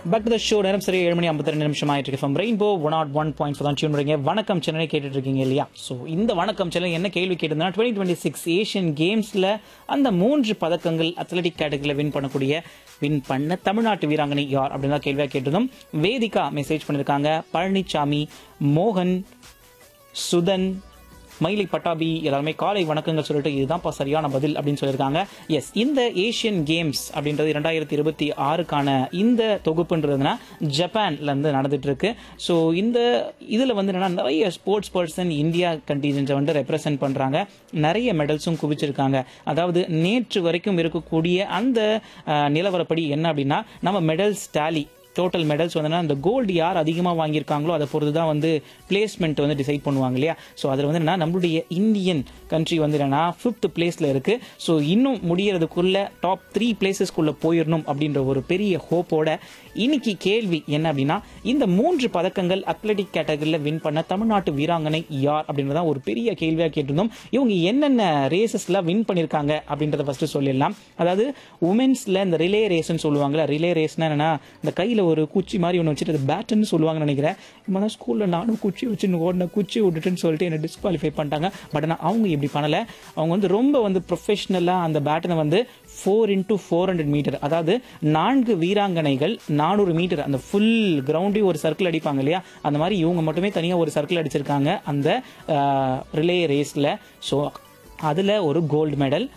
back to the show நேரம் சரி ஏழு மணி ஐம்பத்தி ரெண்டு நிமிஷம் ஆயிட்டு இருக்கு from rainbow one not one point தான் டியூன் பண்ணுறீங்க வணக்கம் சென்னை கேட்டுட்டு இருக்கீங்க இல்லையா ஸோ இந்த வணக்கம் சென்னை என்ன கேள்வி கேட்டிருந்தா டுவெண்ட்டி டுவெண்ட்டி சிக்ஸ் ஏஷியன் கேம்ஸில் அந்த மூன்று பதக்கங்கள் அத்லட்டிக் கேட்டகரியில் வின் பண்ணக்கூடிய வின் பண்ண தமிழ்நாட்டு வீராங்கனை யார் அப்படின்னு தான் கேள்வியாக கேட்டிருந்தோம் வேதிகா மெசேஜ் பண்ணியிருக்காங்க பழனிசாமி மோகன் சுதன் மயிலை பட்டாபி எல்லாருமே காலை வணக்கங்கள் சொல்லிட்டு இதுதான்ப்பா சரியான பதில் அப்படின்னு சொல்லியிருக்காங்க எஸ் இந்த ஏஷியன் கேம்ஸ் அப்படின்றது இரண்டாயிரத்தி இருபத்தி ஆறுக்கான இந்த தொகுப்புன்றதுனா ஜப்பான்ல இருந்து நடந்துட்டு இருக்கு ஸோ இந்த இதில் வந்து என்னன்னா நிறைய ஸ்போர்ட்ஸ் பர்சன் இந்தியா கண்டிஜென்ட்டை வந்து ரெப்ரசென்ட் பண்ணுறாங்க நிறைய மெடல்ஸும் குவிச்சிருக்காங்க அதாவது நேற்று வரைக்கும் இருக்கக்கூடிய அந்த அஹ், நிலவரப்படி என்ன அப்படின்னா நம்ம மெடல்ஸ் டேலி டோட்டல் மெடல்ஸ் வந்து அந்த கோல்டு யார் அதிகமாக வாங்கியிருக்காங்களோ அதை பொறுத்து தான் வந்து பிளேஸ்மெண்ட் வந்து டிசைட் பண்ணுவாங்க இல்லையா ஸோ அதில் வந்து என்னன்னா நம்மளுடைய இந்தியன் கண்ட்ரி வந்து என்னன்னா ஃபிஃப்த் பிளேஸில் இருக்கு ஸோ இன்னும் முடியறதுக்குள்ள டாப் த்ரீ பிளேசஸ்க்குள்ள போயிடணும் அப்படின்ற ஒரு பெரிய ஹோப்போட இன்னைக்கு கேள்வி என்ன அப்படின்னா இந்த மூன்று பதக்கங்கள் அத்லெட்டிக் கேட்டகரியில் வின் பண்ண தமிழ்நாட்டு வீராங்கனை யார் அப்படின்றத ஒரு பெரிய கேள்வியாக கேட்டிருந்தோம் இவங்க என்னென்ன ரேசஸ்ல வின் பண்ணியிருக்காங்க அப்படின்றத ஃபர்ஸ்ட் சொல்லிடலாம் அதாவது உமன்ஸ்ல இந்த ரிலே ரேஸ்ன்னு சொல்லுவாங்கல்ல ரிலே ரேஸ்னா என்னன்னா இந்த கையில ஒரு குச்சி மாதிரி ஒன்று வச்சுட்டு அது பேட்டுன்னு சொல்லுவாங்கன்னு நினைக்கிறேன் இப்போ தான் ஸ்கூலில் நானும் குச்சி வச்சுன்னு ஓடின குச்சி விட்டுட்டுன்னு சொல்லிட்டு என்னை டிஸ்குவாலிஃபை பண்ணிட்டாங்க பட் ஆனால் அவங்க இப்படி பண்ணலை அவங்க வந்து ரொம்ப வந்து ப்ரொஃபஷ்னலாக அந்த பேட்டனை வந்து four into four hundred metre அதாவது நான்கு வீராங்கனைகள் நானூறு மீட்டர் அந்த ஃபுல் கிரவுண்டையும் ஒரு சர்க்கிள் அடிப்பாங்க இல்லையா அந்த மாதிரி இவங்க மட்டுமே தனியாக ஒரு சர்க்கிள் அடிச்சிருக்காங்க அந்த ரிலே ரேஸில் ஸோ அதில் ஒரு கோல்டு மெடல்